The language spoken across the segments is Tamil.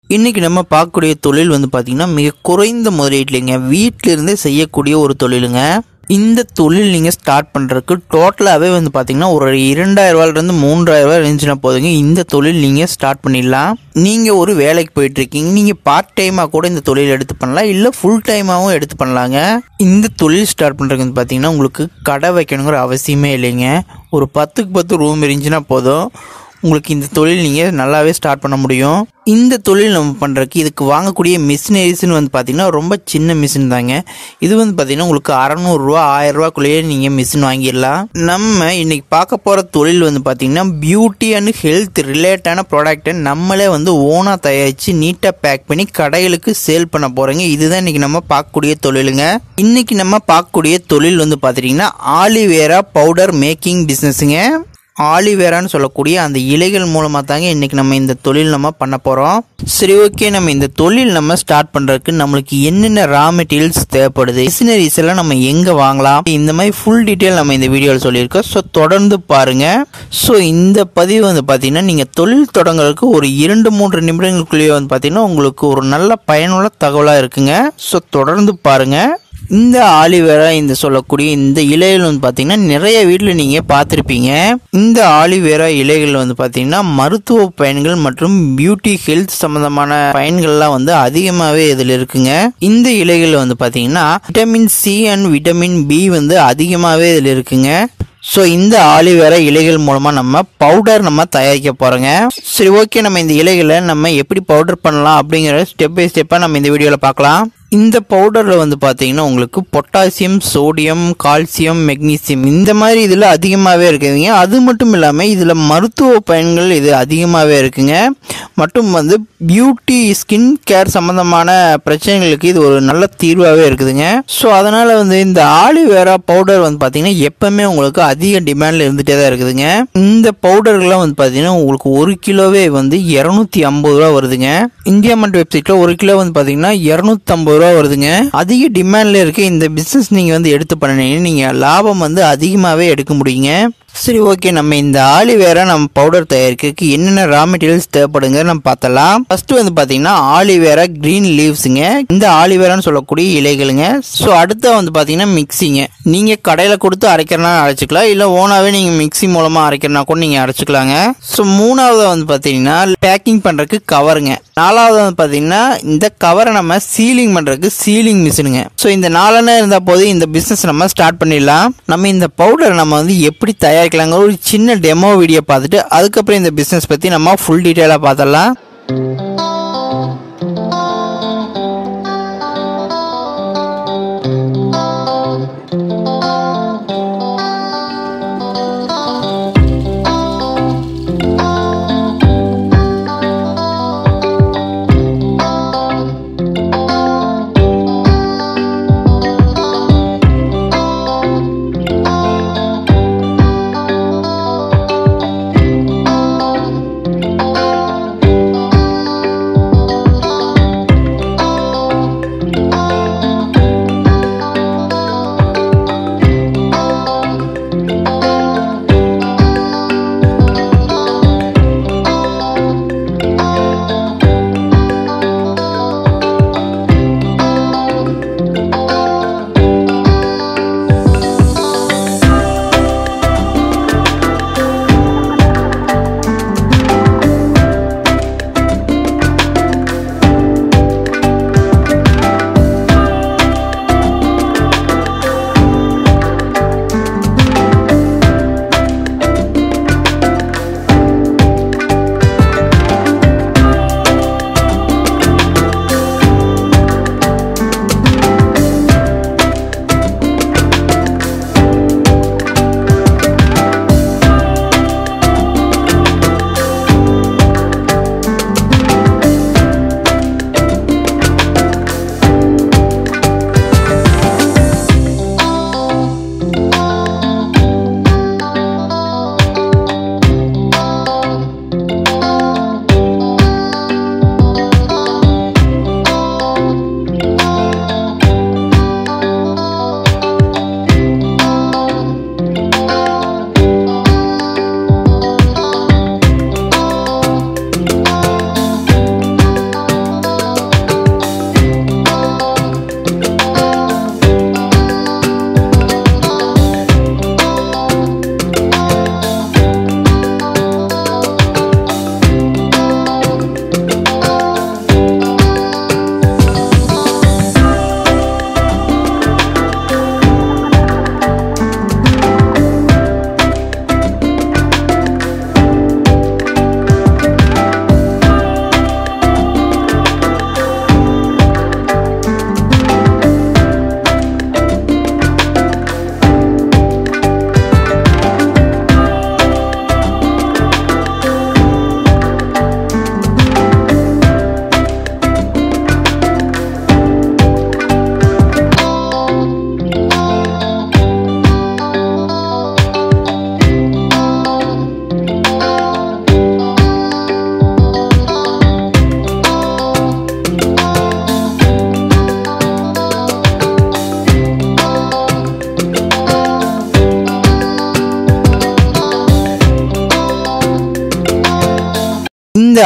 இன்னைக்கு நம்ம பார்க்கக்கூடிய தொழில் வந்து பார்த்தீங்கன்னா மிக குறைந்த முதலீட்லைங்க வீட்டில இருந்தே செய்யக்கூடிய ஒரு தொழிலுங்க இந்த தொழில் நீங்கள் ஸ்டார்ட் பண்ணுறதுக்கு டோட்டலாகவே வந்து பார்த்தீங்கன்னா ஒரு இரண்டாயிரம் ரூபாயிலிருந்து மூன்றாயிரம் ரூபாய் இருந்துச்சுன்னா போதுங்க இந்த தொழில் நீங்கள் ஸ்டார்ட் பண்ணிடலாம் நீங்கள் ஒரு வேலைக்கு போயிட்டு இருக்கீங்க நீங்கள் பார்ட் டைமாக கூட இந்த தொழில் எடுத்து பண்ணலாம் இல்லை ஃபுல் டைமாகவும் எடுத்து பண்ணலாங்க இந்த தொழில் ஸ்டார்ட் பண்ணுறதுக்கு வந்து பார்த்தீங்கன்னா உங்களுக்கு கடை வைக்கணுங்கிற அவசியமே இல்லைங்க ஒரு பத்துக்கு பத்து ரூம் இருந்துச்சுன்னா போதும் உங்களுக்கு இந்த தொழில் நீங்கள் நல்லாவே ஸ்டார்ட் பண்ண முடியும் இந்த தொழில் நம்ம பண்ணுறதுக்கு இதுக்கு வாங்கக்கூடிய மிஷினரிஸ்னு வந்து பார்த்தீங்கன்னா ரொம்ப சின்ன மிஷின் தாங்க இது வந்து பார்த்தீங்கன்னா உங்களுக்கு அறநூறுரூவா ஆயிரரூவாக்குள்ளேயே நீங்கள் மிஷின் வாங்கிடலாம் நம்ம இன்னைக்கு பார்க்க போகிற தொழில் வந்து பார்த்தீங்கன்னா பியூட்டி அண்ட் ஹெல்த் ரிலேட்டான ப்ராடக்ட்டை நம்மளே வந்து ஓனாக தயாரித்து நீட்டாக பேக் பண்ணி கடைகளுக்கு சேல் பண்ண போகிறோங்க இதுதான் இன்னைக்கு நம்ம பார்க்கக்கூடிய தொழிலுங்க இன்னைக்கு நம்ம பார்க்கக்கூடிய தொழில் வந்து பார்த்துட்டிங்கன்னா ஆலிவேரா பவுடர் மேக்கிங் பிஸ்னஸுங்க ஆலிவேரான்னு சொல்லக்கூடிய அந்த இலைகள் மூலமாக தாங்க இன்றைக்கி நம்ம இந்த தொழில் நம்ம பண்ண போகிறோம் சரி ஓகே நம்ம இந்த தொழில் நம்ம ஸ்டார்ட் பண்ணுறதுக்கு நம்மளுக்கு என்னென்ன ரா மெட்டீரியல்ஸ் தேவைப்படுது மிஷினரிஸ் எல்லாம் நம்ம எங்கே வாங்கலாம் இந்த மாதிரி ஃபுல் டீட்டெயில் நம்ம இந்த வீடியோவில் சொல்லியிருக்கோம் ஸோ தொடர்ந்து பாருங்கள் ஸோ இந்த பதிவு வந்து பார்த்தீங்கன்னா நீங்கள் தொழில் தொடங்குறதுக்கு ஒரு இரண்டு மூன்று நிமிடங்களுக்குள்ளேயே வந்து பார்த்தீங்கன்னா உங்களுக்கு ஒரு நல்ல பயனுள்ள தகவலாக இருக்குங்க ஸோ தொடர்ந்து பாருங்கள் இந்த ஆலிவேரா இந்த சொல்லக்கூடிய இந்த இலைகள் வந்து பார்த்தீங்கன்னா நிறைய வீட்டில் நீங்கள் பார்த்துருப்பீங்க இந்த ஆலிவேரா இலைகள் வந்து பார்த்தீங்கன்னா மருத்துவ பயன்கள் மற்றும் பியூட்டி ஹெல்த் சம்பந்தமான பயன்கள்லாம் வந்து அதிகமாகவே இதில் இருக்குங்க இந்த இலைகள் வந்து பார்த்தீங்கன்னா vitamin C and vitamin B வந்து அதிகமாகவே இதில் இருக்குங்க ஸோ இந்த ஆலிவேரா இலைகள் மூலமாக நம்ம பவுடர் நம்ம தயாரிக்க போகிறோங்க சரி ஓகே நம்ம இந்த இலைகளை நம்ம எப்படி பவுடர் பண்ணலாம் அப்படிங்கிற ஸ்டெப் பை ஸ்டெப்பாக நம்ம இந்த வீடியோவில் பார்க்கலாம் இந்த பவுடரில் வந்து பார்த்தீங்கன்னா உங்களுக்கு பொட்டாசியம் சோடியம் கால்சியம் மெக்னீசியம் இந்த மாதிரி இதில் அதிகமாகவே இருக்குதுங்க அது மட்டும் இல்லாமல் இதில் மருத்துவ பயன்கள் இது அதிகமாகவே இருக்குங்க மற்றும் வந்து பியூட்டி ஸ்கின் கேர் சம்மந்தமான பிரச்சனைகளுக்கு இது ஒரு நல்ல தீர்வாகவே இருக்குதுங்க ஸோ அதனால் வந்து இந்த ஆலிவேரா பவுடர் வந்து பார்த்தீங்கன்னா எப்பவுமே உங்களுக்கு அதிக டிமாண்டில் இருந்துகிட்டே தான் இருக்குதுங்க இந்த பவுடர்கள்லாம் வந்து பார்த்தீங்கன்னா உங்களுக்கு ஒரு கிலோவே வந்து இரநூத்தி ஐம்பது ரூபா வருதுங்க இந்தியா மண்ட் வெப்சைட்டில் ஒரு கிலோ வந்து பார்த்தீங்கன்னா இரநூத்தம்பது ரூபா வருதுங்க அதிக டிமாண்டில் இருக்க இந்த பிஸ்னஸ் நீங்கள் வந்து எடுத்து பண்ணினீங்கன்னா நீங்கள் லாபம் வந்து அதிகமாகவே எடுக்க முடியுங்க சரி ஓகே நம்ம இந்த ஆலிவேரா நம்ம பவுடர் தயாரிக்கிறதுக்கு என்னென்ன ரா மெட்டீரியல்ஸ் தேவைப்படுங்க நம்ம பார்த்தலாம் ஃபர்ஸ்ட் வந்து பார்த்தீங்கன்னா ஆலிவேரா கிரீன் லீவ்ஸுங்க இந்த ஆலிவேரான்னு சொல்லக்கூடிய இலைகளுங்க ஸோ அடுத்த வந்து பார்த்தீங்கன்னா மிக்சிங்க நீங்கள் கடையில் கொடுத்து அரைக்கிறனா அரைச்சிக்கலாம் இல்லை ஓனாவே நீங்கள் மிக்சி மூலமாக அரைக்கிறனா கூட நீங்கள் அரைச்சிக்கலாங்க ஸோ மூணாவது வந்து பார்த்தீங்கன்னா பேக்கிங் பண்ணுறதுக்கு கவருங்க நாலாவது வந்து பார்த்தீங்கன்னா இந்த கவரை நம்ம சீலிங் பண்ணுறதுக்கு சீலிங் மிஷினுங்க ஸோ இந்த நாலெண்ணம் இருந்தால் போது இந்த பிஸ்னஸ் நம்ம ஸ்டார்ட் பண்ணிடலாம் நம்ம இந்த பவுடர் நம்ம வந்து எப்படி தயாரிக்கலாங்கிற ஒரு சின்ன டெமோ வீடியோ பார்த்துட்டு அதுக்கப்புறம் இந்த பிஸ்னஸ் பற்றி நம்ம ஃபுல் டீட்டெயிலாக பார்த்தலாம்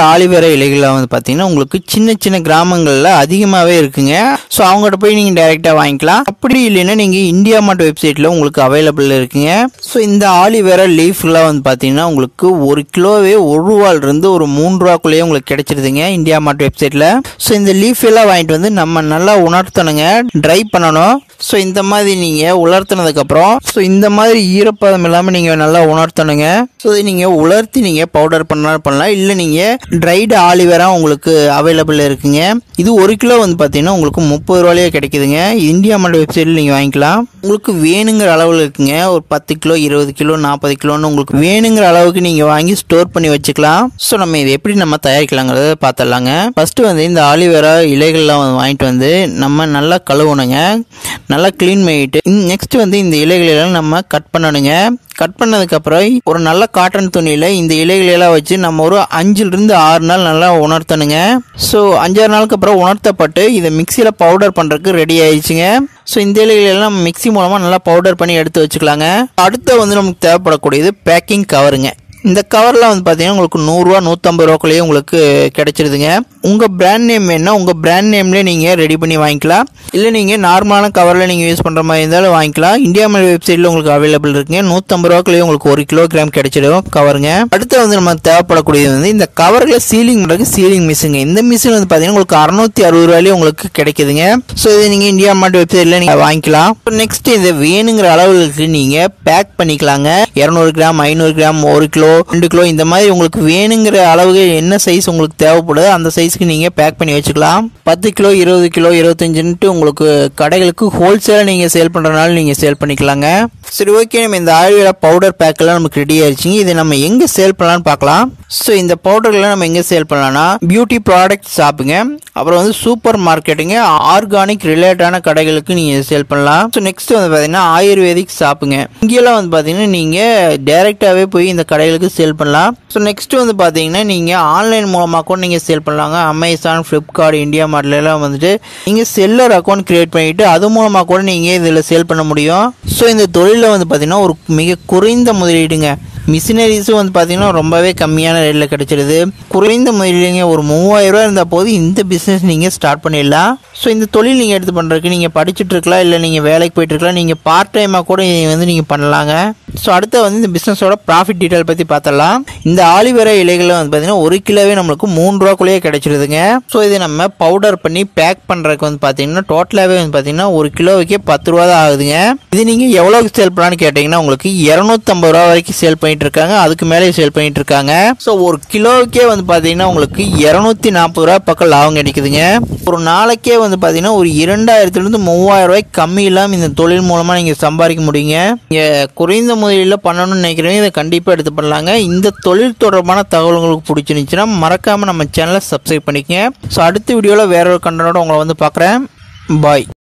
ஆலிவேரா இலைகள்லாம் வந்து பார்த்தீங்கன்னா உங்களுக்கு சின்ன சின்ன கிராமங்களில் அதிகமாகவே இருக்குங்க ஸோ அவங்ககிட்ட போய் நீங்கள் டைரெக்டாக வாங்கிக்கலாம் அப்படி இல்லைன்னா நீங்கள் இந்தியா மார்ட் வெப்சைட்டில் உங்களுக்கு அவைலபிள் இருக்குங்க ஸோ இந்த ஆலிவேரா லீஃப்லாம் வந்து பார்த்தீங்கன்னா உங்களுக்கு ஒரு கிலோவே ஒரு ரூபாயிலிருந்து ஒரு மூணு ரூபாக்குள்ளேயே உங்களுக்கு கிடைச்சிருதுங்க இந்தியா மார்ட் வெப்சைட்டில் ஸோ இந்த லீஃப் எல்லாம் வாங்கிட்டு வந்து நம்ம நல்லா உணர்த்தணுங்க ட்ரை பண்ணணும் ஸோ இந்த மாதிரி நீங்கள் உலர்த்தினதுக்கப்புறம் ஸோ இந்த மாதிரி ஈரப்பதம் இல்லாமல் நீங்கள் நல்லா உணர்த்தணுங்க ஸோ இதை நீங்கள் உலர்த்தி நீங்கள் பவுடர் பண்ணாலும் பண்ணலாம் இல்லை நீங்கள் ட்ரைடு ஆலிவேரா உங்களுக்கு அவைலபிள் இருக்குங்க இது ஒரு கிலோ வந்து பார்த்தீங்கன்னா உங்களுக்கு முப்பது ரூபாயிலே கிடைக்குதுங்க இந்தியா மார்ட் வெப்சைட்டில் நீங்கள் வாங்கிக்கலாம் உங்களுக்கு வேணுங்கிற அளவில் இருக்குங்க ஒரு பத்து கிலோ இருபது கிலோ நாற்பது கிலோன்னு உங்களுக்கு வேணுங்கிற அளவுக்கு நீங்கள் வாங்கி ஸ்டோர் பண்ணி வச்சுக்கலாம் ஸோ நம்ம இதை எப்படி நம்ம தயாரிக்கலாங்கிறத பார்த்துடலாங்க ஃபஸ்ட்டு வந்து இந்த ஆலிவேரா இலைகள்லாம் வந்து வாங்கிட்டு வந்து நம்ம நல்லா கழுவணுங்க நல்லா க்ளீன் பண்ணிட்டு நெக்ஸ்ட் வந்து இந்த இலைகளெல்லாம் நம்ம கட் பண்ணணுங்க கட் பண்ணதுக்கப்புறம் ஒரு நல்ல காட்டன் துணியில் இந்த இலைகளெல்லாம் வச்சு நம்ம ஒரு அஞ்சுலேருந்து ஆறு நாள் நல்லா உணர்த்தணுங்க ஸோ அஞ்சாறு நாளுக்கு அப்புறம் உணர்த்தப்பட்டு இதை மிக்சியில் பவுடர் பண்ணுறதுக்கு ரெடி ஆயிடுச்சுங்க ஸோ இந்த இலைகளெல்லாம் மிக்சி மூலமாக நல்லா பவுடர் பண்ணி எடுத்து வச்சுக்கலாங்க அடுத்து வந்து நமக்கு தேவைப்படக்கூடியது பேக்கிங் கவருங்க இந்த கவரில் வந்து பார்த்தீங்கன்னா உங்களுக்கு நூறுரூவா நூற்றம்பது ரூபாக்குள்ளேயே உங்களுக்கு கிடைச்சிருதுங்க உங்கள் பிராண்ட் நேம் வேணுன்னா உங்கள் பிராண்ட் நேம்லேயே நீங்கள் ரெடி பண்ணி வாங்கிக்கலாம் இல்லை நீங்கள் நார்மலான கவரில் நீங்கள் யூஸ் பண்ணுற மாதிரி இருந்தாலும் வாங்கிக்கலாம் இந்தியா மெல் வெப்சைட்டில் உங்களுக்கு அவைலபிள் இருக்குங்க நூற்றம்பது ரூபாக்குள்ளேயே உங்களுக்கு ஒரு கிலோகிராம் கிடைச்சிடும் கவருங்க அடுத்து வந்து நம்ம தேவைப்படக்கூடியது வந்து இந்த கவரில் சீலிங் பண்ணுறதுக்கு சீலிங் மிஷினுங்க இந்த மிஷின் வந்து பார்த்தீங்கன்னா உங்களுக்கு அறுநூத்தி அறுபது ரூபாயிலே உங்களுக்கு கிடைக்குதுங்க ஸோ இது நீங்கள் இந்தியா மார்ட் வெப்சைட்டில் நீங்கள் வாங்கிக்கலாம் நெக்ஸ்ட் இதை வேணுங்கிற அளவுக்கு நீங்கள் பேக் பண்ணிக்கலாங்க இரநூறு கிராம் ஐநூறு கிராம் ஒரு கிலோ ரெண்டு கிலோ இந்த மாதிரி உங்களுக்கு வேணுங்கிற அளவுக்கு என்ன சைஸ் உங்களுக்கு தேவைப்படுதோ அந்த சைஸ்க்கு நீங்கள் பேக் பண்ணி வச்சுக்கலாம் பத்து கிலோ இருபது கிலோ இருபத்தஞ்சுன்ட்டு உங்களுக்கு கடைகளுக்கு ஹோல்சேலாக நீங்கள் சேல் பண்ணுறதுனால நீங்கள் சேல் பண்ணிக்கலாங்க சரி ஓகே நம்ம இந்த ஆயுர்வேதா பவுடர் பேக்கெல்லாம் நமக்கு ரெடி ஆயிடுச்சுங்க இதை நம்ம எங்கே சேல் பண்ணலாம்னு பார்க்கலாம் ஸோ இந்த பவுடர்லாம் நம்ம எங்கே சேல் பண்ணலாம்னா பியூட்டி ப்ராடக்ட் ஷாப்புங்க அப்புறம் வந்து சூப்பர் மார்க்கெட்டுங்க ஆர்கானிக் ரிலேட்டடான கடைகளுக்கு நீங்கள் சேல் பண்ணலாம் ஸோ நெக்ஸ்ட் வந்து பார்த்தீங்கன்னா ஆயுர்வேதிக் ஷாப்புங்க இங்கெல்லாம் வந்து பார்த்தீங்கன்னா நீங்கள் டைரெக்டாகவே போய் இந்த கடைகளுக்கு சேல் பண்ணலாம் ஸோ நெக்ஸ்ட் வந்து பார்த்தீங்கன்னா நீங்கள் ஆன்லைன் மூலமாக கூட நீங்கள் சேல் பண்ணலாங்க அமேசான் ஃப்ளிப்கார்ட் இந்தியா மார்ட்லலாம் வந்துட்டு நீங்கள் செல்லர் அக்கௌண்ட் கிரியேட் பண்ணிட்டு அது மூலமாக கூட நீங்கள் இதில் சேல் பண்ண முடியும் ஸோ இந்த தொழிலில் வந்து பார்த்தீங்கன்னா ஒரு மிக குறைந்த முதலீடுங்க மிஷினரிஸும் வந்து பார்த்தீங்கன்னா ரொம்பவே கம்மியான ரேட்டில் கிடைச்சிடுது குறைந்த முதலீடுங்க ஒரு மூவாயிரம் ரூபாய் இருந்தால் போது இந்த பிஸ்னஸ் நீங்கள் ஸ்டார்ட் பண்ணிடலாம் ஸோ இந்த தொழில் நீங்கள் எடுத்து பண்ணுறதுக்கு நீங்கள் படிச்சுட்டு இருக்கலாம் இல்லை நீங்கள் வேலைக்கு போயிட்டு இருக்கலாம் நீங்கள் பார்ட் டைமாக கூட இதை வந்து நீங்கள் பண்ணலாங்க ஸோ அடுத்து வந்து இந்த பிஸ்னஸோட ப்ராஃபிட் டீட்டெயில் பற்றி பார்த்தலாம் இந்த ஆலிவேரா இலைகளில் வந்து பார்த்தீங்கன்னா ஒரு கிலோவே நம்மளுக்கு மூணு ரூபாக்குள்ளேயே கிடைச்சிருதுங்க ஸோ இதை நம்ம பவுடர் பண்ணி பேக் பண்ணுறதுக்கு வந்து பார்த்தீங்கன்னா டோட்டலாகவே வந்து பார்த்தீங்கன்னா ஒரு கிலோவுக்கே பத்து ரூபா தான் ஆகுதுங்க இது நீங்கள் எவ்வளோக்கு சேல் பண்ணலான்னு கேட்டிங்கன்னா உங்களுக்கு இரநூத்தம்பது ரூபா வரைக்கும் சேல் பண்ணிட்டு இருக்காங்க அதுக்கு மேலே சேல் பண்ணிட்டு இருக்காங்க ஸோ ஒரு கிலோவுக்கே வந்து பார்த்தீங்கன்னா உங்களுக்கு இரநூத்தி நாற்பது ரூபா பக்கம் லாபம் கிடைக்குதுங்க ஒரு நாளைக்கே வந்து பார்த்தீங்கன்னா ஒரு இரண்டாயிரத்துலேருந்து மூவாயிரம் ரூபாய் கம்மி இல்லாமல் இந்த தொழில் மூலமாக நீங்கள் சம்பாதிக்க முடியுங்க நீங்கள் குறைந்த முதலீட்டில் பண்ணணும்னு நினைக்கிறவங்க இதை கண்டிப்பாக எடுத்து பண்ணலாங்க இந்த தொழில் தொடர்பான தகவல் உங்களுக்கு பிடிச்சிருந்துச்சுன்னா மறக்காமல் நம்ம சேனலை சப்ஸ்கிரைப் பண்ணிக்கங்க ஸோ அடுத்த வீடியோவில் வேற ஒரு கண்டனோட உங்களை வந்து பார்க்குறேன் பாய்